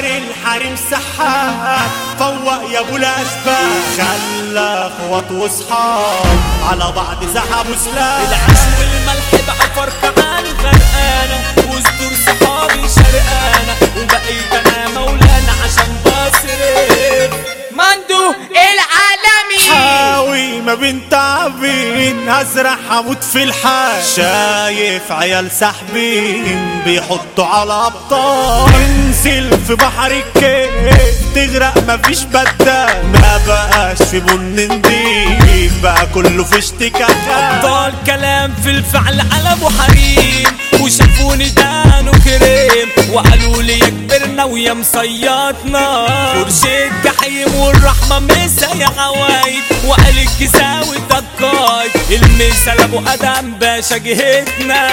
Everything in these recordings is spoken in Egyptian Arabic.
الحريم سحاب فوق يا ابو الاشباه خلى اخوات واصحاب على بعض سحبوا سلاح العيش والملح بقى فرقعان غرقانة وصدور صحابي شرقانة وبقيت انا مولانا عشان بصرف مندو العالمي حاوي ما بين تعبين هزرع هموت في الحال شايف عيال ساحبين بيحطوا على ابطال انزل في بحر الكيف تغرق مفيش بدال ما بقاش في بن نضيف بقى كله في اشتكاكات ضال كلام في الفعل على ابو حريم وشافوني دانو كريم وقالوا لي يا كبرنا ويا مصياتنا فرشة جحيم والرحمة مسا يا عوايد وقال الكساوي دقايد المثل ابو ادم باشا جهتنا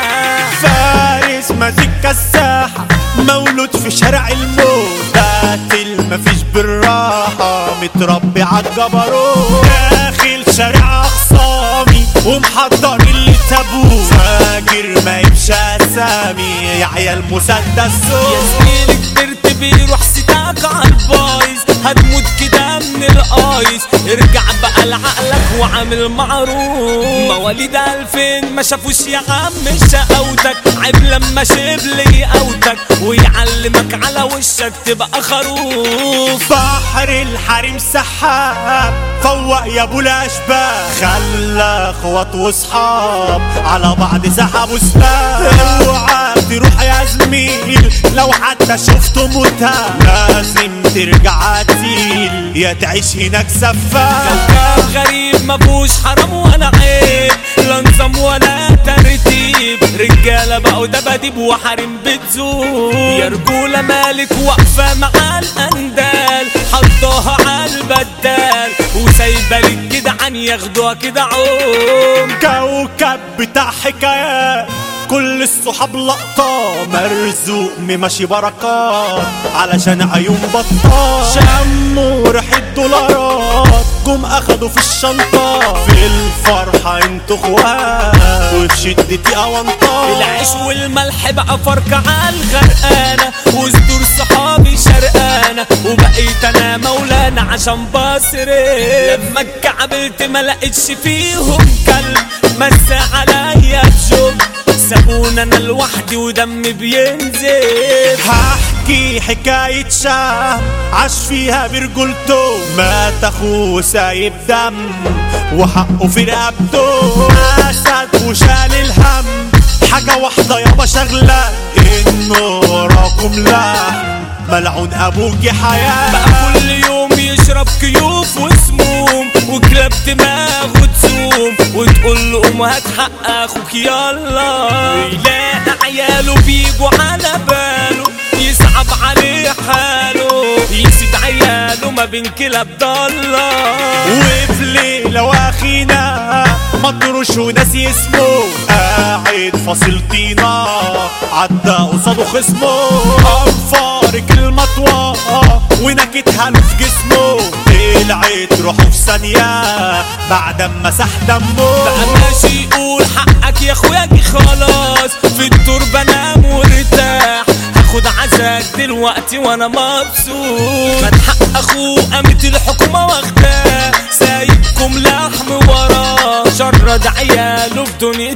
فارس مزيكا الساحة مولود في شارع الموت قاتل مفيش بالراحة متربي عالجبروت داخل شارع أخصامي ومحضر اللي تابوه فاكر ما يمشي أسامي يا عيال مسدس يا زميلي كبرت بيروح ستاك عالبايظ هتموت كده من الايس ارجع بقى لعقلك وعامل معروف مواليد الفين ما شافوش يا عم شقاوتك عيب لما شبل يقوتك ويعلمك على وشك تبقى خروف بحر الحريم سحاب فوق يا ابو الاشباه خلى اخوات واصحاب على بعض سحبوا سلاح اوعى تروح يا زميل لو حتى شفته متها لازم ترجع تيل يا تعيش هناك سفاح كوكب غريب مفهوش حرام ولا عيب لا نظام ولا ترتيب رجاله بقوا دباديب وحريم بتزور يا رجوله مالك واقفه مع الاندال حطوها على البدال وسايبه للجدعان ياخدوها كده عوم كوكب بتاع حكايات كل الصحاب لقطة مرزوق ماشي بركات علشان عيون بطال شموا ريحة دولارات جم اخدوا في الشنطة في الفرحة انتوا اخوات وفي شدتي اوانطات العيش والملح بقى فرقة عالغرقانة وصدور صحابي شرقانة وبقيت انا مولانا عشان بصرف لما اتكعبلت ما لقيتش فيهم كلب مس عليا بجوب سابونا انا لوحدي ودمي بينزف هحكي حكاية شاب عاش فيها برجولته مات اخوه سايب دم وحقه في رقبته اسد وشال الهم حاجة واحدة يابا شغلة انه راكم لحم ملعون ابوك حياة بقى كل يوم يشرب كيوف وسموم وكلاب دماغه تسوم وتقول له قوم هات حق اخوك يلا ويلاقي عياله بيجوا على باله يصعب عليه حاله يسيب عياله ما بين كلاب ضالة وفي ليلة واخينا مطروش وناسي اسمه قاعد فاصل طينة عدى قصاده خصمه انفار كلمة طوى ونكتها له في جسمه طلعت روحه في ثانية بعد ما مسح بقى دمه ماشي يقول حقك يا اخويا جه خلاص في التربة انام وارتاح هاخد عزاك دلوقتي وانا مبسوط خد حق اخوه قامت الحكومة واخداه سايبكم لحم وراه شرد عياله في دنيا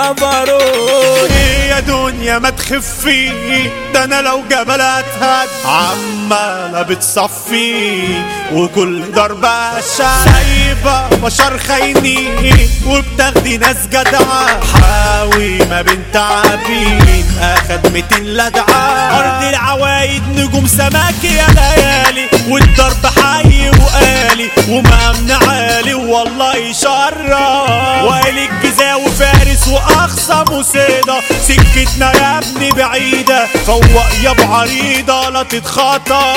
الجبروت ايه يا دنيا ما تخفي ده انا لو جبل اتهد عمالة بتصفي وكل ضربة شا سايبة بشر خاينين وبتاخدي ناس جدعة حاوي ما بين تعابين اخد 200 لدعة ارض العوايد نجوم سماك يا ليالي والضرب حي وقالي ومأمن عالي والله يشرف وقال الجزاوي فارس واقصى مصيدة سكتنا يا ابني بعيدة فوق يا ابو عريضة لا تتخطى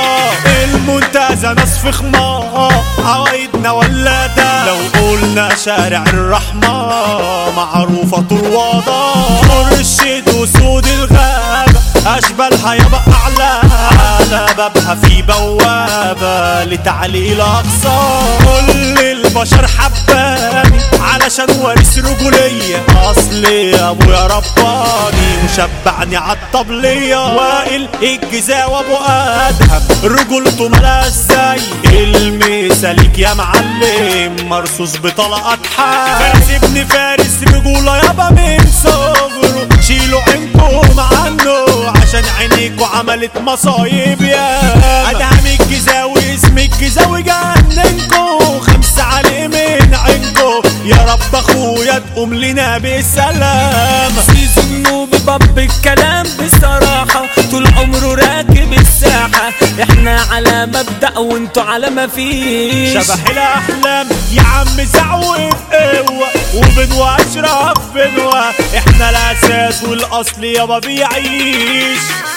المنتزه ناس في خمار عوايدنا ولادة لو قلنا شارع الرحمة معروفة طروادة مرشد وسود الغابة أشبالها يابا أعلى على بابها في بوابة لتعليل أقصى كل البشر حباه قدامي علشان وارث رجولية اصلي ابويا رباني وشبعني عالطبلية وائل الجزا وابو ادهم رجولته ملاش زي المثاليك يا معلم مرصوص بطلقات حي فارس ابن فارس رجولة يابا من صغره شيلوا عينكم عنه عشان عينيكوا عملت مصايب يا ادهم الجزاوي اسم الجزاوي جننكو خمسة عليه من عينكو يا رب اخويا تقوم لنا بالسلام سيزو النوبي باب الكلام بصراحة طول عمره راكب الساحة احنا على مبدأ وانتوا على ما فيش شبح الاحلام يا عم زعوف قوة وبنوى اشرف بنوى احنا الاساس والاصل يابا بيعيش